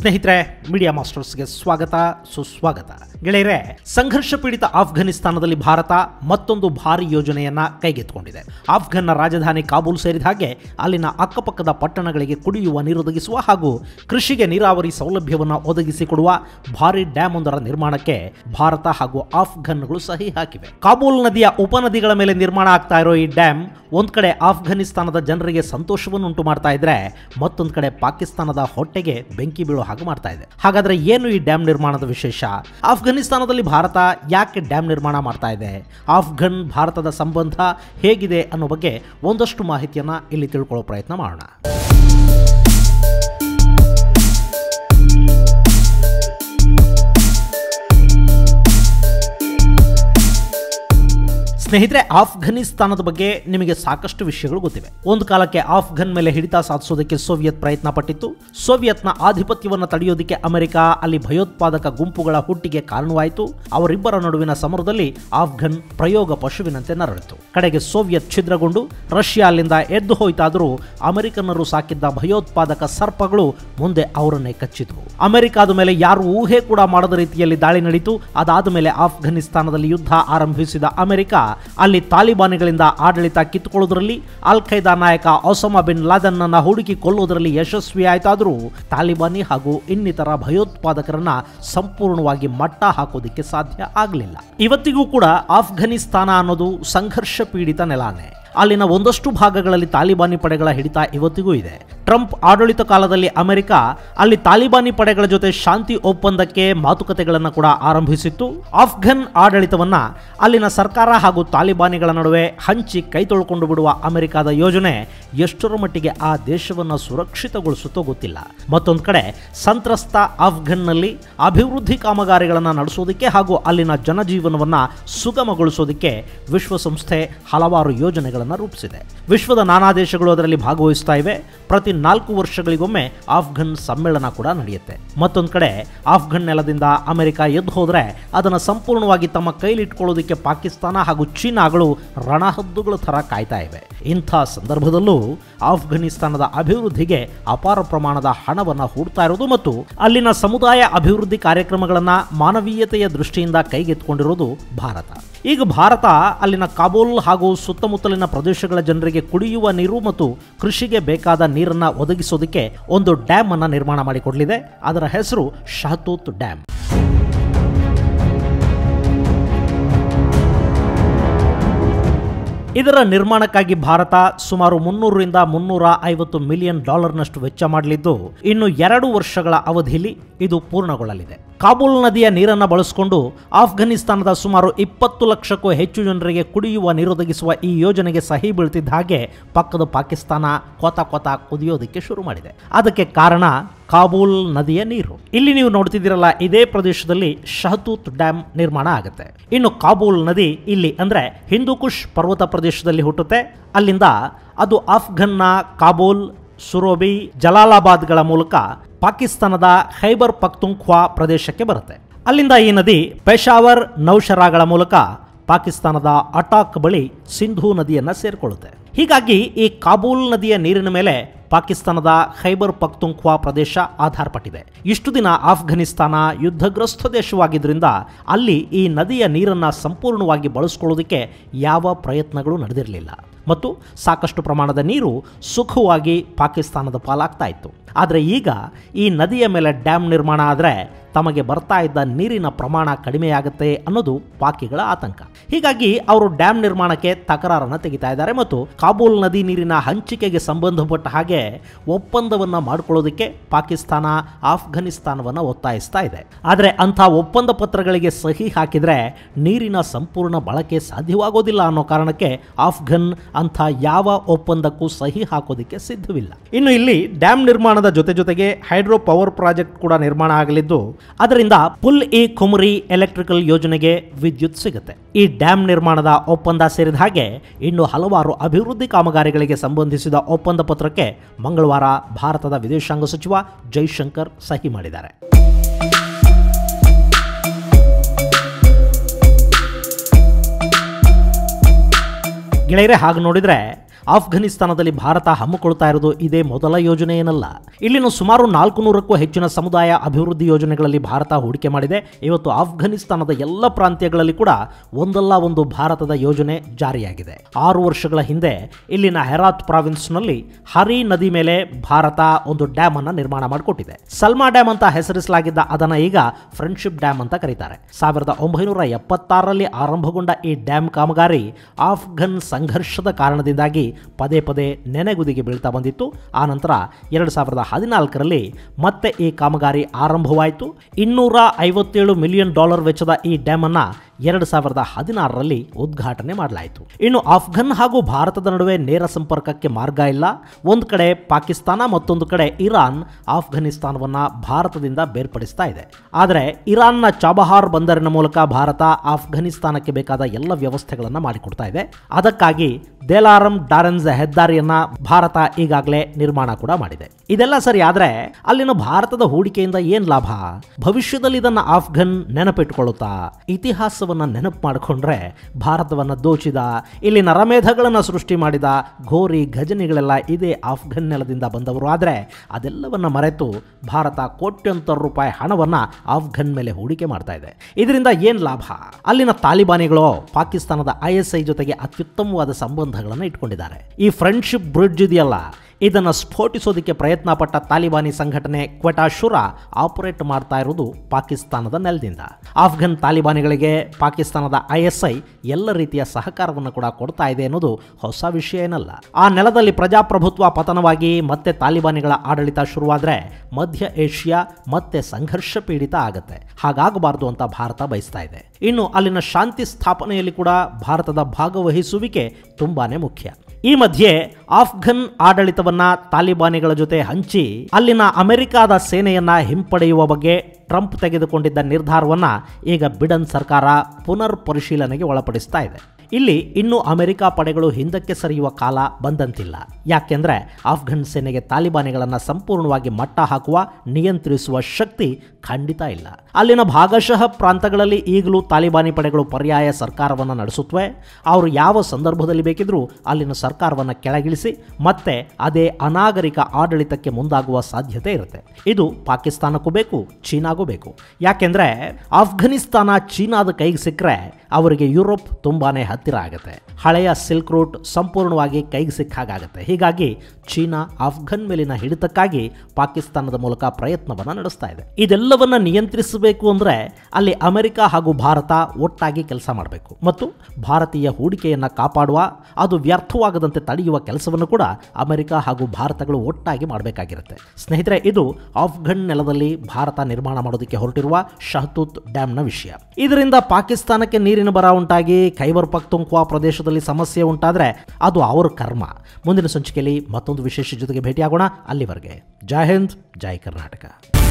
ಸ್ನೇಹಿತರೆ ಮೀಡಿಯಾ ಮಾಸ್ಟರ್ಸ್ಗೆ ಸ್ವಾಗತ ಸುಸ್ವಾಗತ ಗೆಳೆಯರೆ ಸಂಘರ್ಷ ಪೀಡಿತ ಆಫ್ಘನಿಸ್ತಾನದಲ್ಲಿ ಭಾರತ ಮತ್ತೊಂದು ಭಾರಿ ಯೋಜನೆಯನ್ನ ಕೈಗೆತ್ತಿಕೊಂಡಿದೆ ಆಫ್ಘನ್ನ ರಾಜಧಾನಿ ಕಾಬೂಲ್ ಸೇರಿದ ಹಾಗೆ ಅಲ್ಲಿನ ಅಕ್ಕಪಕ್ಕದ ಪಟ್ಟಣಗಳಿಗೆ ಕುಡಿಯುವ ನೀರೊದಗಿಸುವ ಹಾಗೂ ಕೃಷಿಗೆ ನೀರಾವರಿ ಸೌಲಭ್ಯವನ್ನು ಒದಗಿಸಿಕೊಡುವ ಭಾರಿ ಡ್ಯಾಮ್ ಒಂದರ ನಿರ್ಮಾಣಕ್ಕೆ ಭಾರತ ಹಾಗೂ ಆಫ್ಘನ್ಗಳು ಸಹಿ ಹಾಕಿವೆ ಕಾಬೂಲ್ ನದಿಯ ಉಪನದಿಗಳ ಮೇಲೆ ನಿರ್ಮಾಣ ಆಗ್ತಾ ಇರೋ ಈ ಡ್ಯಾಮ್ ಒಂದ್ ಕಡೆ ಆಫ್ಘನಿಸ್ತಾನದ ಜನರಿಗೆ ಸಂತೋಷವನ್ನು ಉಂಟು ಮಾಡ್ತಾ ಇದ್ರೆ ಮತ್ತೊಂದ್ ಕಡೆ ಪಾಕಿಸ್ತಾನದ ಹೊಟ್ಟೆಗೆ ಬೆಂಕಿ ಬೀಳೋ ಹಾಗೆ ಮಾಡ್ತಾ ಇದೆ ಹಾಗಾದ್ರೆ ಏನು ಈ ಡ್ಯಾಮ್ ನಿರ್ಮಾಣದ ವಿಶೇಷ ಆಫ್ಘನಿಸ್ತಾನದಲ್ಲಿ ಭಾರತ ಯಾಕೆ ಡ್ಯಾಮ್ ನಿರ್ಮಾಣ ಮಾಡ್ತಾ ಇದೆ ಆಫ್ಘನ್ ಭಾರತದ ಸಂಬಂಧ ಹೇಗಿದೆ ಅನ್ನೋ ಬಗ್ಗೆ ಒಂದಷ್ಟು ಮಾಹಿತಿಯನ್ನ ಇಲ್ಲಿ ತಿಳ್ಕೊಳ್ಳೋ ಪ್ರಯತ್ನ ಮಾಡೋಣ ಸ್ನೇಹಿತರೆ ಆಫ್ಘನಿಸ್ತಾನದ ಬಗ್ಗೆ ನಿಮಗೆ ಸಾಕಷ್ಟು ವಿಷಯಗಳು ಗೊತ್ತಿವೆ ಒಂದು ಕಾಲಕ್ಕೆ ಆಫ್ಘನ್ ಮೇಲೆ ಹಿಡಿತ ಸಾಧಿಸೋದಕ್ಕೆ ಸೋವಿಯತ್ ಪ್ರಯತ್ನ ಪಟ್ಟಿತ್ತು ಸೋವಿಯತ್ನ ಆಧಿಪತ್ಯವನ್ನು ತಡೆಯೋದಕ್ಕೆ ಅಮೆರಿಕ ಅಲ್ಲಿ ಭಯೋತ್ಪಾದಕ ಗುಂಪುಗಳ ಹುಟ್ಟಿಗೆ ಕಾರಣವಾಯಿತು ಅವರಿಬ್ಬರ ನಡುವಿನ ಸಮರದಲ್ಲಿ ಆಫ್ಘನ್ ಪ್ರಯೋಗ ಪಶುವಿನಂತೆ ನರಳಿತು ಕಡೆಗೆ ಸೋವಿಯತ್ ಛಿದ್ರಗೊಂಡು ರಷ್ಯಾ ಅಲ್ಲಿಂದ ಎದ್ದು ಹೋಯ್ತಾದರೂ ಅಮೆರಿಕನ್ನರು ಸಾಕಿದ್ದ ಭಯೋತ್ಪಾದಕ ಸರ್ಪಗಳು ಮುಂದೆ ಅವರನ್ನೇ ಕಚ್ಚಿದ್ವು ಅಮೆರಿಕಾದ ಮೇಲೆ ಯಾರು ಊಹೆ ಕೂಡ ಮಾಡದ ರೀತಿಯಲ್ಲಿ ದಾಳಿ ನಡೀತು ಅದಾದ ಮೇಲೆ ಆಫ್ಘನಿಸ್ತಾನದಲ್ಲಿ ಯುದ್ಧ ಆರಂಭಿಸಿದ ಅಮೆರಿಕ ಅಲ್ಲಿ ತಾಲಿಬಾನಿಗಳಿಂದ ಆಡಳಿತ ಕಿತ್ತುಕೊಳ್ಳುವುದರಲ್ಲಿ ಅಲ್ ಖೈದಾ ನಾಯಕ ಒಸಮಾ ಬಿನ್ ಲಾದನ್ ಅನ್ನ ಹುಡುಕಿ ಕೊಲ್ಲುವುದರಲ್ಲಿ ಯಶಸ್ವಿಯಾಯಿತಾದರೂ ತಾಲಿಬಾನಿ ಹಾಗೂ ಇನ್ನಿತರ ಭಯೋತ್ಪಾದಕರನ್ನ ಸಂಪೂರ್ಣವಾಗಿ ಮಟ್ಟ ಹಾಕೋದಿಕ್ಕೆ ಸಾಧ್ಯ ಆಗಲಿಲ್ಲ ಇವತ್ತಿಗೂ ಕೂಡ ಆಫ್ಘನಿಸ್ತಾನ ಅನ್ನೋದು ಸಂಘರ್ಷ ಪೀಡಿತ ನೆಲಾನೆ ಅಲ್ಲಿನ ಒಂದಷ್ಟು ಭಾಗಗಳಲ್ಲಿ ತಾಲಿಬಾನಿ ಪಡೆಗಳ ಹಿಡಿತ ಇವತ್ತಿಗೂ ಇದೆ ಟ್ರಂಪ್ ಆಡಳಿತ ಕಾಲದಲ್ಲಿ ಅಮೆರಿಕ ಅಲ್ಲಿ ತಾಲಿಬಾನಿ ಪಡೆಗಳ ಜೊತೆ ಶಾಂತಿ ಒಪ್ಪಂದಕ್ಕೆ ಮಾತುಕತೆಗಳನ್ನು ಕೂಡ ಆರಂಭಿಸಿತ್ತು ಆಫ್ಘನ್ ಆಡಳಿತವನ್ನ ಅಲ್ಲಿನ ಸರ್ಕಾರ ಹಾಗೂ ತಾಲಿಬಾನಿಗಳ ನಡುವೆ ಹಂಚಿ ಕೈ ತೊಳ್ಕೊಂಡು ಬಿಡುವ ಅಮೆರಿಕದ ಯೋಜನೆ ಎಷ್ಟರ ಮಟ್ಟಿಗೆ ಆ ದೇಶವನ್ನು ಸುರಕ್ಷಿತಗೊಳಿಸುತ್ತೋ ಗೊತ್ತಿಲ್ಲ ಮತ್ತೊಂದು ಕಡೆ ಸಂತ್ರಸ್ತ ಆಫ್ಘನ್ನಲ್ಲಿ ಅಭಿವೃದ್ಧಿ ಕಾಮಗಾರಿಗಳನ್ನು ನಡೆಸೋದಕ್ಕೆ ಹಾಗೂ ಅಲ್ಲಿನ ಜನಜೀವನವನ್ನು ಸುಗಮಗೊಳಿಸೋದಕ್ಕೆ ವಿಶ್ವಸಂಸ್ಥೆ ಹಲವಾರು ಯೋಜನೆಗಳನ್ನು ರೂಪಿಸಿದೆ ವಿಶ್ವದ ನಾನಾ ದೇಶಗಳು ಅದರಲ್ಲಿ ಭಾಗವಹಿಸ್ತಾ ಇವೆ ಪ್ರತಿ ನಾಲ್ಕು ವರ್ಷಗಳಿಗೊಮ್ಮೆ ಆಫ್ಘನ್ ಸಮ್ಮೇಳನ ಕೂಡ ನಡೆಯುತ್ತೆ ಮತ್ತೊಂದು ಕಡೆ ಆಫ್ಘನ್ ನೆಲದಿಂದ ಅಮೆರಿಕ ಎದ್ದು ಹೋದರೆ ಅದನ್ನು ಸಂಪೂರ್ಣವಾಗಿ ತಮ್ಮ ಕೈಲಿಟ್ಕೊಳ್ಳೋದಕ್ಕೆ ಪಾಕಿಸ್ತಾನ ಹಾಗೂ ಚೀನಾಗಳು ರಣಹದ್ದುಗಳ ಥರ ಕಾಯ್ತಾ ಇವೆ ಇಂಥ ಸಂದರ್ಭದಲ್ಲೂ ಆಫ್ಘನಿಸ್ತಾನದ ಅಭಿವೃದ್ಧಿಗೆ ಅಪಾರ ಪ್ರಮಾಣದ ಹಣವನ್ನು ಹೂಡ್ತಾ ಇರೋದು ಮತ್ತು ಅಲ್ಲಿನ ಸಮುದಾಯ ಅಭಿವೃದ್ಧಿ ಕಾರ್ಯಕ್ರಮಗಳನ್ನು ಮಾನವೀಯತೆಯ ದೃಷ್ಟಿಯಿಂದ ಕೈಗೆತ್ತಿಕೊಂಡಿರೋದು ಭಾರತ ಈಗ ಭಾರತ ಅಲ್ಲಿನ ಕಾಬೂಲ್ ಹಾಗೂ ಸುತ್ತಮುತ್ತಲಿನ ಪ್ರದೇಶಗಳ ಜನರಿಗೆ ಕುಡಿಯುವ ನೀರು ಮತ್ತು ಕೃಷಿಗೆ ಬೇಕಾದ ನೀರನ್ನು ಒದಗಿಸೋದಕ್ಕೆ ಒಂದು ಡ್ಯಾಮ್ ಅನ್ನು ನಿರ್ಮಾಣ ಮಾಡಿಕೊಡಲಿದೆ ಅದರ ಹೆಸರು ಶಹತೂತ್ ಡ್ಯಾಮ್ ಇದರ ನಿರ್ಮಾಣಕ್ಕಾಗಿ ಭಾರತ ಸುಮಾರು ಮುನ್ನೂರರಿಂದ ಮುನ್ನೂರ ಐವತ್ತು ಮಿಲಿಯನ್ ಡಾಲರ್ನಷ್ಟು ವೆಚ್ಚ ಮಾಡಲಿದ್ದು ಇನ್ನು ಎರಡು ವರ್ಷಗಳ ಅವಧಿಯಲ್ಲಿ ಇದು ಪೂರ್ಣಗೊಳ್ಳಲಿದೆ ಕಾಬೂಲ್ ನದಿಯ ನೀರನ್ನು ಬಳಸಿಕೊಂಡು ಆಫ್ಘನಿಸ್ತಾನದ ಸುಮಾರು ಇಪ್ಪತ್ತು ಲಕ್ಷಕ್ಕೂ ಹೆಚ್ಚು ಜನರಿಗೆ ಕುಡಿಯುವ ನೀರೊದಗಿಸುವ ಈ ಯೋಜನೆಗೆ ಸಹಿ ಬೀಳ್ತಿದ್ದ ಹಾಗೆ ಪಕ್ಕದ ಪಾಕಿಸ್ತಾನ ಕೊತ ಕೊತ ಕುದಿಯೋದಕ್ಕೆ ಶುರು ಮಾಡಿದೆ ಅದಕ್ಕೆ ಕಾರಣ ಕಾಬೂಲ್ ನದಿಯ ನೀರು ಇಲ್ಲಿ ನೀವು ನೋಡ್ತಿದ್ದೀರಲ್ಲ ಇದೇ ಪ್ರದೇಶದಲ್ಲಿ ಶಹತೂತ್ ಡ್ಯಾಮ್ ನಿರ್ಮಾಣ ಆಗುತ್ತೆ ಇನ್ನು ಕಾಬೂಲ್ ನದಿ ಇಲ್ಲಿ ಅಂದ್ರೆ ಹಿಂದೂಕುಷ್ ಪರ್ವತ ಪ್ರದೇಶದಲ್ಲಿ ಹುಟ್ಟುತ್ತೆ ಅಲ್ಲಿಂದ ಅದು ಆಫ್ಘನ್ನ ಕಾಬೂಲ್ ಸುರೋಬಿ ಜಲಾಲಾಬಾದ್ಗಳ ಮೂಲಕ ಪಾಕಿಸ್ತಾನದ ಖೈಬರ್ ಪಖ್ತುಂಖ್ವಾ ಪ್ರದೇಶಕ್ಕೆ ಬರುತ್ತೆ ಅಲ್ಲಿಂದ ಈ ನದಿ ಪೆಶಾವರ್ ನೌಶರಾಗಳ ಮೂಲಕ ಪಾಕಿಸ್ತಾನದ ಅಟಾಕ್ ಬಳಿ ಸಿಂಧೂ ನದಿಯನ್ನ ಸೇರಿಕೊಳ್ಳುತ್ತೆ ಹೀಗಾಗಿ ಈ ಕಾಬೂಲ್ ನದಿಯ ನೀರಿನ ಮೇಲೆ ಪಾಕಿಸ್ತಾನದ ಖೈಬರ್ ಪಖ್ತುಂಖ್ವಾ ಪ್ರದೇಶ ಆಧಾರಪಟ್ಟಿದೆ ಇಷ್ಟು ದಿನ ಆಫ್ಘನಿಸ್ತಾನ ಯುದ್ಧಗ್ರಸ್ತ ದೇಶವಾಗಿದ್ದರಿಂದ ಅಲ್ಲಿ ಈ ನದಿಯ ನೀರನ್ನು ಸಂಪೂರ್ಣವಾಗಿ ಬಳಸ್ಕೊಳ್ಳೋದಕ್ಕೆ ಯಾವ ಪ್ರಯತ್ನಗಳು ನಡೆದಿರಲಿಲ್ಲ ಮತ್ತು ಸಾಕಷ್ಟು ಪ್ರಮಾಣದ ನೀರು ಸುಖವಾಗಿ ಪಾಕಿಸ್ತಾನದ ಪಾಲಾಗ್ತಾ ಇತ್ತು ಆದರೆ ಈಗ ಈ ನದಿಯ ಮೇಲೆ ಡ್ಯಾಮ್ ನಿರ್ಮಾಣ ಆದರೆ ತಮಗೆ ಬರ್ತಾ ಇದ್ದ ನೀರಿನ ಪ್ರಮಾಣ ಕಡಿಮೆಯಾಗುತ್ತೆ ಅನ್ನೋದು ಪಾಕಿಗಳ ಆತಂಕ ಹೀಗಾಗಿ ಅವರು ಡ್ಯಾಮ್ ನಿರ್ಮಾಣಕ್ಕೆ ತಕರಾರನ್ನು ತೆಗಿತಾ ಇದ್ದಾರೆ ಮತ್ತು ಕಾಬೂಲ್ ನದಿ ನೀರಿನ ಹಂಚಿಕೆಗೆ ಸಂಬಂಧಪಟ್ಟ ಹಾಗೆ ಒಪ್ಪಂದವನ್ನು ಮಾಡಿಕೊಳ್ಳೋದಕ್ಕೆ ಪಾಕಿಸ್ತಾನ ಆಫ್ಘನಿಸ್ತಾನವನ್ನು ಒತ್ತಾಯಿಸ್ತಾ ಇದೆ ಆದರೆ ಅಂಥ ಒಪ್ಪಂದ ಪತ್ರಗಳಿಗೆ ಸಹಿ ಹಾಕಿದರೆ ನೀರಿನ ಸಂಪೂರ್ಣ ಬಳಕೆ ಸಾಧ್ಯವಾಗೋದಿಲ್ಲ ಅನ್ನೋ ಕಾರಣಕ್ಕೆ ಆಫ್ಘನ್ ಅಂಥ ಯಾವ ಒಪ್ಪಂದಕ್ಕೂ ಸಹಿ ಹಾಕೋದಕ್ಕೆ ಸಿದ್ಧವಿಲ್ಲ ಇನ್ನು ಇಲ್ಲಿ ಡ್ಯಾಮ್ ನಿರ್ಮಾಣದ ಜೊತೆ ಜೊತೆಗೆ ಹೈಡ್ರೋ ಪವರ್ ಪ್ರಾಜೆಕ್ಟ್ ಕೂಡ ನಿರ್ಮಾಣ ಆಗಲಿದ್ದು ಅದರಿಂದ ಪುಲ್ ಇ ಕುಮರಿ ಎಲೆಕ್ಟ್ರಿಕಲ್ ಯೋಜನೆಗೆ ವಿದ್ಯುತ್ ಸಿಗುತ್ತೆ ಈ ಡ್ಯಾಮ್ ನಿರ್ಮಾಣದ ಒಪ್ಪಂದ ಸೇರಿದ ಹಾಗೆ ಇನ್ನು ಹಲವಾರು ಅಭಿವೃದ್ಧಿ ಕಾಮಗಾರಿಗಳಿಗೆ ಸಂಬಂಧಿಸಿದ ಒಪ್ಪಂದ ಪತ್ರಕ್ಕೆ ಮಂಗಳವಾರ ಭಾರತದ ವಿದೇಶಾಂಗ ಸಚಿವ ಜೈಶಂಕರ್ ಸಹಿ ಮಾಡಿದ್ದಾರೆ ಗೆಳೆಯರೆ ಹಾಗೆ ನೋಡಿದ್ರೆ ಆಫ್ಘನಿಸ್ತಾನದಲ್ಲಿ ಭಾರತ ಹಮ್ಮಿಕೊಳ್ತಾ ಇರೋದು ಇದೇ ಮೊದಲ ಯೋಜನೆ ಏನಲ್ಲ ಇಲ್ಲಿನ ಸುಮಾರು ನಾಲ್ಕು ನೂರಕ್ಕೂ ಹೆಚ್ಚಿನ ಸಮುದಾಯ ಅಭಿವೃದ್ಧಿ ಯೋಜನೆಗಳಲ್ಲಿ ಭಾರತ ಹೂಡಿಕೆ ಮಾಡಿದೆ ಇವತ್ತು ಆಫ್ಘನಿಸ್ತಾನದ ಎಲ್ಲ ಪ್ರಾಂತ್ಯಗಳಲ್ಲಿ ಕೂಡ ಒಂದಲ್ಲ ಒಂದು ಭಾರತದ ಯೋಜನೆ ಜಾರಿಯಾಗಿದೆ ಆರು ವರ್ಷಗಳ ಹಿಂದೆ ಇಲ್ಲಿನ ಹೆರಾತ್ ಪ್ರಾವಿನ್ಸ್ನಲ್ಲಿ ಹರಿ ನದಿ ಮೇಲೆ ಭಾರತ ಒಂದು ಡ್ಯಾಮ್ ಅನ್ನ ನಿರ್ಮಾಣ ಮಾಡಿಕೊಟ್ಟಿದೆ ಸಲ್ಮಾ ಡ್ಯಾಮ್ ಅಂತ ಹೆಸರಿಸಲಾಗಿದ್ದ ಅದನ್ನ ಈಗ ಫ್ರೆಂಡ್ಶಿಪ್ ಡ್ಯಾಮ್ ಅಂತ ಕರೀತಾರೆ ಸಾವಿರದ ಒಂಬೈನೂರ ಎಪ್ಪತ್ತಾರರಲ್ಲಿ ಆರಂಭಗೊಂಡ ಈ ಡ್ಯಾಮ್ ಕಾಮಗಾರಿ ಆಫ್ಘನ್ ಸಂಘರ್ಷದ ಕಾರಣದಿಂದಾಗಿ ಪದೇ ಪದೇ ನೆನೆಗುದಿಗೆ ಬೀಳ್ತಾ ಬಂದಿತ್ತು ಆ ನಂತರ ಎರಡು ಸಾವಿರದ ಹದಿನಾಲ್ಕರಲ್ಲಿ ಮತ್ತೆ ಈ ಕಾಮಗಾರಿ ಆರಂಭವಾಯಿತು ಇನ್ನೂರ ಐವತ್ತೇಳು ಮಿಲಿಯನ್ ಡಾಲರ್ ವೆಚ್ಚದ ಈ ಡ್ಯಾಮ್ ಅನ್ನ ಎರಡು ಸಾವಿರದ ಹದಿನಾರರಲ್ಲಿ ಉದ್ಘಾಟನೆ ಮಾಡಲಾಯಿತು ಇನ್ನು ಆಫ್ಘನ್ ಹಾಗೂ ಭಾರತದ ನಡುವೆ ನೇರ ಸಂಪರ್ಕಕ್ಕೆ ಮಾರ್ಗ ಇಲ್ಲ ಒಂದು ಕಡೆ ಪಾಕಿಸ್ತಾನ ಮತ್ತೊಂದು ಕಡೆ ಇರಾನ್ ಆಫ್ಘನಿಸ್ತಾನವನ್ನ ಭಾರತದಿಂದ ಬೇರ್ಪಡಿಸ್ತಾ ಇದೆ ಆದರೆ ಇರಾನ್ನ ಚಾಬಹಾರ್ ಬಂದರಿನ ಮೂಲಕ ಭಾರತ ಆಫ್ಘನಿಸ್ತಾನಕ್ಕೆ ಬೇಕಾದ ಎಲ್ಲ ವ್ಯವಸ್ಥೆಗಳನ್ನು ಮಾಡಿಕೊಡ್ತಾ ಇದೆ ಅದಕ್ಕಾಗಿ ದೇಲಾರಂ ಡಾರೆನ್ಸ್ ಹೆದ್ದಾರಿಯನ್ನ ಭಾರತ ಈಗಾಗಲೇ ನಿರ್ಮಾಣ ಕೂಡ ಮಾಡಿದೆ ಇದೆಲ್ಲ ಸರಿ ಆದ್ರೆ ಅಲ್ಲಿನ ಭಾರತದ ಹೂಡಿಕೆಯಿಂದ ಏನ್ ಲಾಭ ಭವಿಷ್ಯದಲ್ಲಿ ಇದನ್ನ ಆಫ್ಘನ್ ನೆನಪಿಟ್ಕೊಳ್ಳುತ್ತಾ ಇತಿಹಾಸವನ್ನ ನೆನಪು ಮಾಡಿಕೊಂಡ್ರೆ ಭಾರತವನ್ನ ದೋಚಿದ ಇಲ್ಲಿ ನರಮೇಧಗಳನ್ನ ಸೃಷ್ಟಿ ಮಾಡಿದ ಘೋರಿ ಘಜನಿಗಳೆಲ್ಲ ಇದೇ ಆಫ್ಘನ್ ನೆಲದಿಂದ ಬಂದವರು ಆದರೆ ಅದೆಲ್ಲವನ್ನ ಮರೆತು ಭಾರತ ಕೋಟ್ಯಂತರ ರೂಪಾಯಿ ಹಣವನ್ನ ಆಫ್ಘನ್ ಮೇಲೆ ಹೂಡಿಕೆ ಮಾಡ್ತಾ ಇದೆ ಇದರಿಂದ ಏನ್ ಲಾಭ ಅಲ್ಲಿನ ತಾಲಿಬಾನಿಗಳು ಪಾಕಿಸ್ತಾನದ ಐ ಎಸ್ ಐ ಜೊತೆಗೆ ಅತ್ಯುತ್ತಮವಾದ ಸಂಬಂಧಗಳನ್ನು ಇಟ್ಕೊಂಡಿದ್ದಾರೆ ಈ ಫ್ರೆಂಡ್ಶಿಪ್ ಬ್ರಿಡ್ಜ್ ಇದೆಯಲ್ಲ ಇದನ್ನು ಸ್ಫೋಟಿಸೋದಕ್ಕೆ ಪ್ರಯತ್ನ ಪಟ್ಟ ತಾಲಿಬಾನಿ ಸಂಘಟನೆ ಕ್ವೆಟಾಶುರ ಆಪರೇಟ್ ಮಾಡ್ತಾ ಇರೋದು ಪಾಕಿಸ್ತಾನದ ನೆಲದಿಂದ ಆಫ್ಘನ್ ತಾಲಿಬಾನಿಗಳಿಗೆ ಪಾಕಿಸ್ತಾನದ ಐ ಎಸ್ ಐ ಎಲ್ಲ ರೀತಿಯ ಸಹಕಾರವನ್ನು ಕೂಡ ಕೊಡ್ತಾ ಇದೆ ಅನ್ನೋದು ಹೊಸ ವಿಷಯ ಏನಲ್ಲ ಆ ನೆಲದಲ್ಲಿ ಪ್ರಜಾಪ್ರಭುತ್ವ ಪತನವಾಗಿ ಮತ್ತೆ ತಾಲಿಬಾನಿಗಳ ಆಡಳಿತ ಶುರುವಾದ್ರೆ ಮಧ್ಯ ಏಷ್ಯಾ ಮತ್ತೆ ಸಂಘರ್ಷ ಪೀಡಿತ ಆಗತ್ತೆ ಹಾಗಾಗಬಾರದು ಅಂತ ಭಾರತ ಬಯಸ್ತಾ ಇದೆ ಇನ್ನು ಅಲ್ಲಿನ ಶಾಂತಿ ಸ್ಥಾಪನೆಯಲ್ಲಿ ಕೂಡ ಭಾರತದ ಭಾಗವಹಿಸುವಿಕೆ ತುಂಬಾನೇ ಮುಖ್ಯ ಈ ಮಧ್ಯೆ ಆಫ್ಘನ್ ಆಡಳಿತವನ್ನ ತಾಲಿಬಾನಿಗಳ ಜೊತೆ ಹಂಚಿ ಅಲ್ಲಿನ ಅಮೆರಿಕಾದ ಸೇನೆಯನ್ನ ಹಿಂಪಡೆಯುವ ಬಗ್ಗೆ ಟ್ರಂಪ್ ತೆಗೆದುಕೊಂಡಿದ್ದ ನಿರ್ಧಾರವನ್ನ ಈಗ ಬಿಡನ್ ಸರ್ಕಾರ ಪುನರ್ ಪರಿಶೀಲನೆಗೆ ಒಳಪಡಿಸ್ತಾ ಇದೆ ಇಲ್ಲಿ ಇನ್ನು ಅಮೆರಿಕ ಪಡೆಗಳು ಹಿಂದಕ್ಕೆ ಸರಿಯುವ ಕಾಲ ಬಂದಂತಿಲ್ಲ ಯಾಕೆಂದ್ರೆ ಆಫ್ಘನ್ ಸೇನೆಗೆ ತಾಲಿಬಾನಿಗಳನ್ನು ಸಂಪೂರ್ಣವಾಗಿ ಮಟ್ಟ ಹಾಕುವ ನಿಯಂತ್ರಿಸುವ ಶಕ್ತಿ ಖಂಡಿತ ಇಲ್ಲ ಅಲ್ಲಿನ ಭಾಗಶಃ ಪ್ರಾಂತಗಳಲ್ಲಿ ಈಗಲೂ ತಾಲಿಬಾನಿ ಪಡೆಗಳು ಪರ್ಯಾಯ ಸರ್ಕಾರವನ್ನು ನಡೆಸುತ್ತವೆ ಅವರು ಯಾವ ಸಂದರ್ಭದಲ್ಲಿ ಬೇಕಿದ್ರೂ ಅಲ್ಲಿನ ಸರ್ಕಾರವನ್ನು ಕೆಳಗಿಳಿಸಿ ಮತ್ತೆ ಅದೇ ಅನಾಗರಿಕ ಆಡಳಿತಕ್ಕೆ ಮುಂದಾಗುವ ಸಾಧ್ಯತೆ ಇರುತ್ತೆ ಇದು ಪಾಕಿಸ್ತಾನಕ್ಕೂ ಬೇಕು ಚೀನಾಗೂ ಬೇಕು ಯಾಕೆಂದ್ರೆ ಆಫ್ಘನಿಸ್ತಾನ ಚೀನಾದ ಕೈಗೆ ಸಿಕ್ಕರೆ ಅವರಿಗೆ ಯುರೋಪ್ ತುಂಬಾನೇ ಹತ್ತಿರ ಆಗುತ್ತೆ ಹಳೆಯ ಸಿಲ್ಕ್ ರೂಟ್ ಸಂಪೂರ್ಣವಾಗಿ ಕೈಗೆ ಸಿಕ್ಕ ಹಾಗಾಗುತ್ತೆ ಹೀಗಾಗಿ ಚೀನಾ ಆಫ್ಘನ್ ಮೇಲಿನ ಹಿಡಿತಕ್ಕಾಗಿ ಪಾಕಿಸ್ತಾನದ ಮೂಲಕ ಪ್ರಯತ್ನವನ್ನು ನಡೆಸ್ತಾ ಇದೆ ಇದೆಲ್ಲವನ್ನ ನಿಯಂತ್ರಿಸಬೇಕು ಅಂದ್ರೆ ಅಲ್ಲಿ ಅಮೆರಿಕ ಹಾಗೂ ಭಾರತ ಒಟ್ಟಾಗಿ ಕೆಲಸ ಮಾಡಬೇಕು ಮತ್ತು ಭಾರತೀಯ ಹೂಡಿಕೆಯನ್ನು ಕಾಪಾಡುವ ಅದು ವ್ಯರ್ಥವಾಗದಂತೆ ತಡೆಯುವ ಕೆಲಸವನ್ನು ಕೂಡ ಅಮೆರಿಕ ಹಾಗೂ ಭಾರತಗಳು ಒಟ್ಟಾಗಿ ಮಾಡಬೇಕಾಗಿರುತ್ತೆ ಸ್ನೇಹಿತರೆ ಇದು ಆಫ್ಘನ್ ನೆಲದಲ್ಲಿ ಭಾರತ ನಿರ್ಮಾಣ ಮಾಡೋದಕ್ಕೆ ಹೊರಟಿರುವ ಶಹತೂತ್ ಡ್ಯಾಮ್ನ ವಿಷಯ ಇದರಿಂದ ಪಾಕಿಸ್ತಾನಕ್ಕೆ ನೀರಿನ ಬರ ಉಂಟಾಗಿ ಖೈಬರ್ ಪಖ್ತುಂಕ್ವಾ ಪ್ರದೇಶದಲ್ಲಿ ಸಮಸ್ಯೆ ಉಂಟಾದರೆ ಅದು ಅವರ ಕರ್ಮ ಮುಂದಿನ ಸಂಚಿಕೆಯಲ್ಲಿ ಮತ್ತೊಂದು ವಿಶೇಷ ಜೊತೆಗೆ ಭೇಟಿಯಾಗೋಣ ಅಲ್ಲಿವರೆಗೆ ಜೈ ಹಿಂದ್ ಜೈ ಕರ್ನಾಟಕ